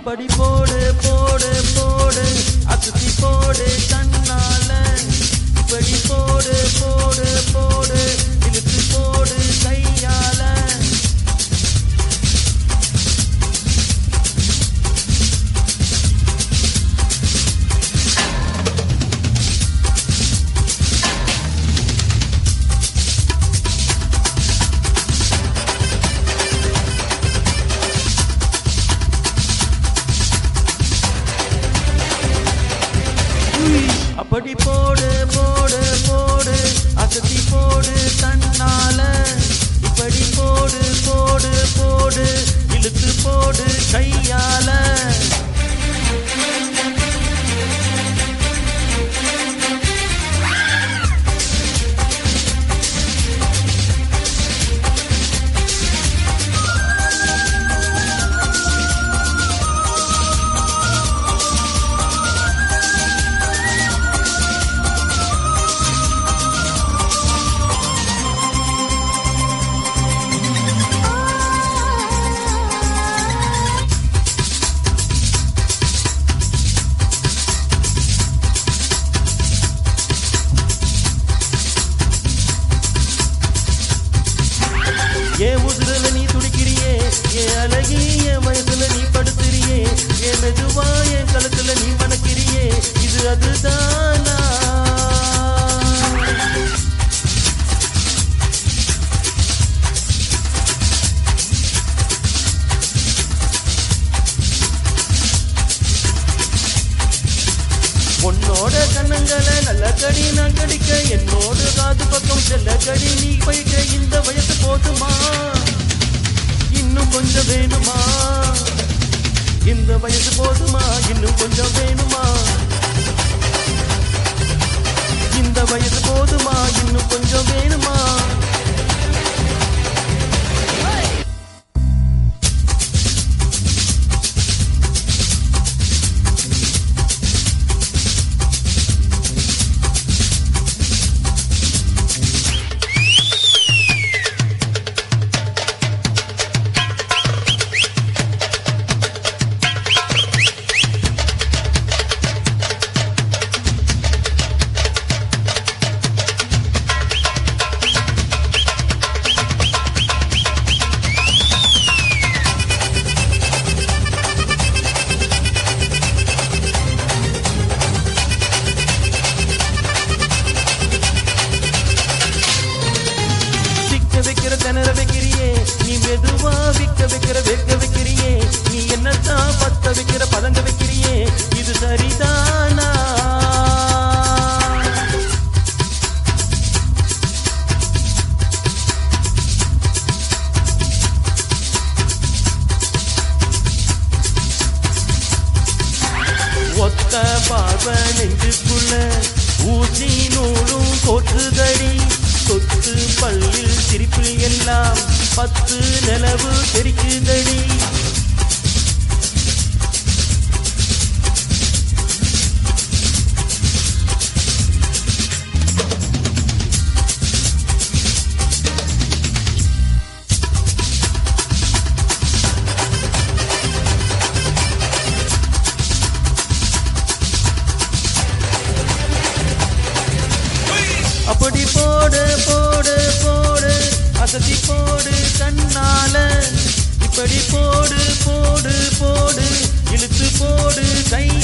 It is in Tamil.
அப்படி போடு போடு போடு அசுத்தி போடு கண்ணால இப்படி போடு போடு போடு இழுத்து போடு கையால அப்படி போடு போடு போடு அசத்தி போடு தன்னால இப்படி போடு போடு போடு இழுத்து போடு கையால ஏன் உசுரல நீ துடிக்கிறியே ஏன் அழகி என் வயசுல நீ படுத்துறியே ஏன் மெதுவா என் கழுத்துல நீ மணக்கிறியே இது அதுதானா உன்னோட கண்ணங்களை நல்ல கடி நான் கடிக்க என்னோட காது பக்கம் செல்ல கடி நீ பயிக்க இந்த வயசு போதுமா இன்னும் கொஞ்சம் வேணுமா இந்த வயசு போதுமா இன்னும் கொஞ்சம் வேணுமா இந்த வயசு போதுமா இன்னும் கொஞ்சம் வேணுமா சிக்க வைக்கிற திணற வைக்கிறியே நீ மெதுவா விக்க வைக்கிற வெக்க வைக்கிறியே நீ என்னத்தான் பத்த வைக்கிற பதங்க வைக்கிறியே இது சரிதானா ஒத்த பார்வை நெஞ்சுக்குள்ள ஊசி நூலும் கோற்றுதடி சொத்து பல்லில் சிரிப்பில் எல்லாம் பத்து நிலவு தெரிக்குதடி அப்படி போடு போடு போடு அசதி போடு கண்ணால இப்படி போடு போடு போடு இழுத்து போடு கை